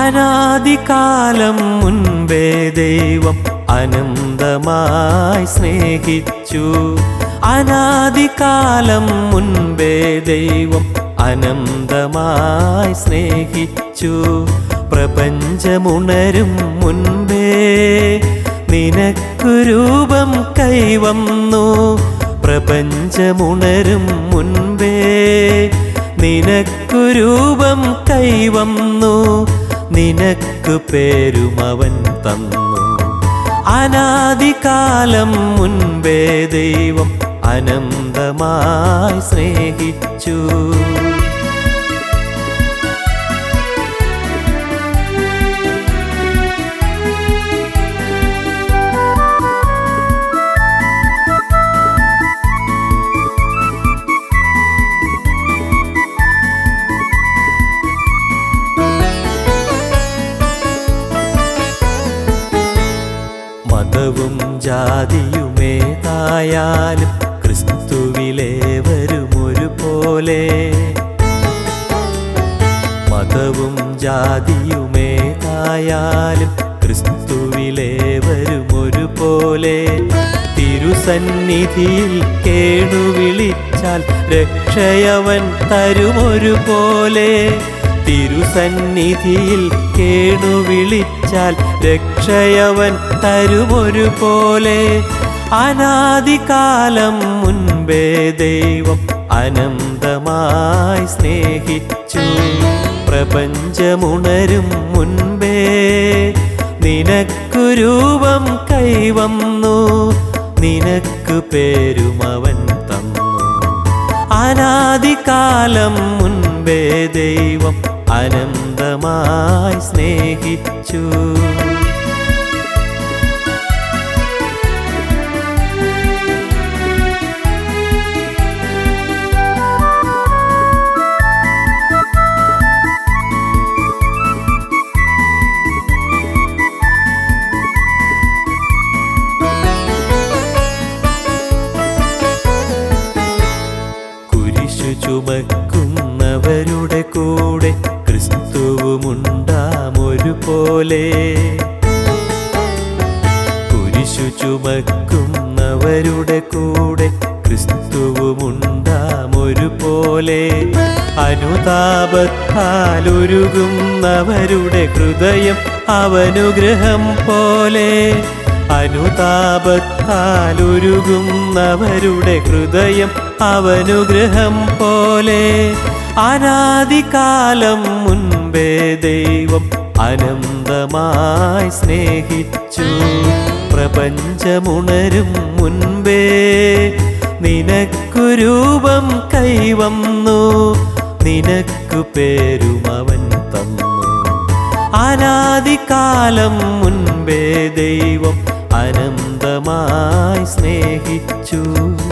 അനാദികാലം മുൻപേ ദൈവം അനന്തമായി സ്നേഹിച്ചു അനാദികാലം മുൻപേ ദൈവം അനന്തമായി സ്നേഹിച്ചു പ്രപഞ്ചമുണരും മുൻപേ നിനക്കു രൂപം കൈവന്നു പ്രപഞ്ചമുണരും മുൻപേ നിനക്കു രൂപം കൈവന്നു നിനക്കു പേരും അവൻ തന്നു അനാദികാലം മുൻപേ ദൈവം അനന്തമായി സ്നേഹിച്ചു മതവും ജാതിയുമേതായാലും ക്രിസ്തുവിലേവരും ഒരുപോലെ മതവും ജാതിയുമേതായാലും ക്രിസ്തുവിലേവരും ഒരുപോലെ തിരുസന്നിധിയിൽ കേണുവിളിച്ചാൽ രക്ഷയവൻ തരുമൊരുപോലെ തിരുസന്നിധിയിൽ കേണുവിളിച്ചാൽ രക്ഷയവൻ തരുമൊരുപോലെ അനാദികാലം മുൻപേ ദൈവം അനന്തമായി സ്നേഹിച്ചു പ്രപഞ്ചമുണരും മുൻപേ നിനക്കു രൂപം കൈവന്നു നിനക്കു പേരും അവൻ തന്നു അനാദികാലം മുൻപേ ദൈവം അനന്തമായി സ്നേഹിച്ചു കുരിശു ചുമക്കുന്നവരുടെ കൂടെ ക്രിസ്തുവുമുണ്ടാം ഒരുപോലെ കുരിശു ചുമക്കുന്നവരുടെ കൂടെ ക്രിസ്തുവുമുണ്ടാം ഒരുപോലെ അനുതാപത്താൽ ഉരുകുന്നവരുടെ ഹൃദയം അവനുഗ്രഹം പോലെ അനുതാപത്താൽ ഉരുകുന്നവരുടെ ഹൃദയം അവനുഗ്രഹം പോലെ അനാദികാലം മുൻപേ ദൈവം അനന്തമായി സ്നേഹിച്ചു പ്രപഞ്ചമുണരും മുൻപേ നിനക്കു രൂപം കൈവന്നു നിനക്കു പേരും അവൻ തന്നു അനാദികാലം മുൻപേ ദൈവം അനന്തമായി സ്നേഹിച്ചു